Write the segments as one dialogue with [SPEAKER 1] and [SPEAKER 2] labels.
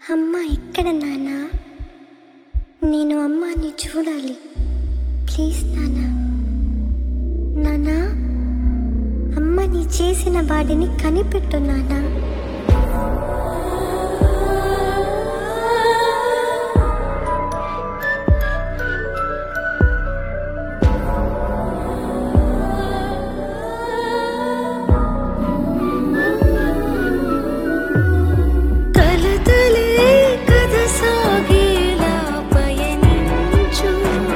[SPEAKER 1] అమ్మ ఇక్కడ నాన్న నేను అమ్మని చూడాలి ప్లీజ్ నాన్న నానా అమ్మని చేసిన వాడిని కనిపెట్టు నానా కలతలే కథ సాగేలా పయనించు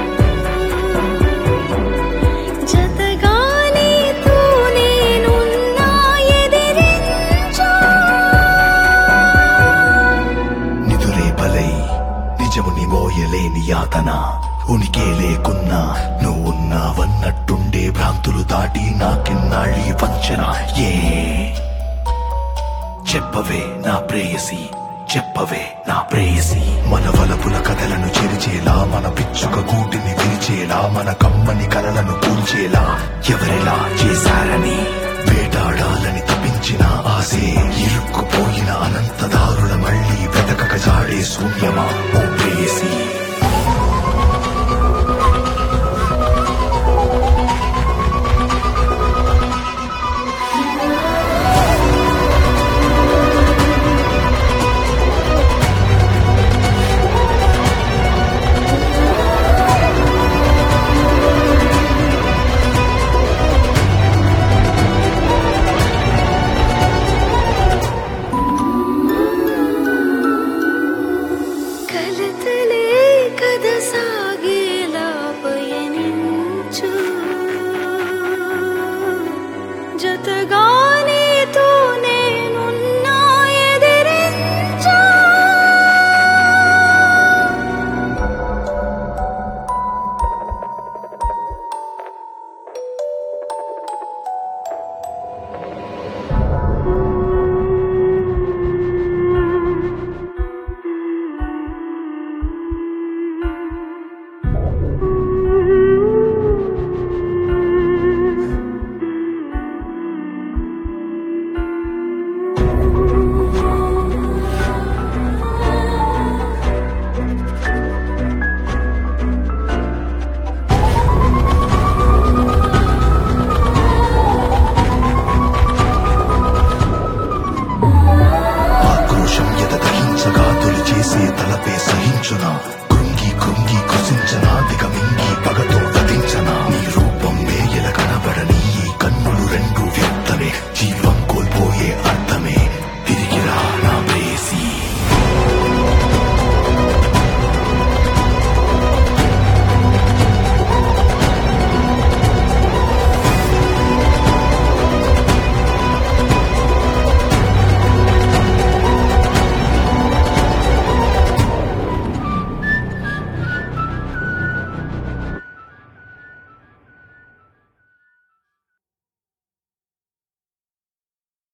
[SPEAKER 1] జతగానే తూ నేనున్నా ఎదిరించు
[SPEAKER 2] నిదురే బలై నిజముని మోయలేని యాతన ఉనికే లేకున్నా నువ్వున్నావన్నట్టుండే భ్రాంతులు దాటి నాకిన్నాళ్ళీ వంచన ఏ చెప్పవే నా ప్రేయసి చెప్పవే నా ప్రేయసి మన వలపుల కథలను చెరిచేలా మన పిచ్చుక గూటిని విరిచేలా మన కమ్మని కలలను కూల్చేలా ఎవరెలా చేశారని వేటాడాలని తప్పించిన ఆసే ఇరుక్కుపోయిన అనంత దారుల మళ్ళీ వెతకక జాడే శూన్యమా ఓ ప్రేయసి
[SPEAKER 1] కలతలే కథ సాగేలా పయనించు జతగానే తో నేనున్నా ఎదిరించు
[SPEAKER 2] ఆక్రోశం ఎద దహించగా తొలి చేసే తలపే సహించునా కృంగి కృంగి కృషించనా దిగమింగి పగతో వధించ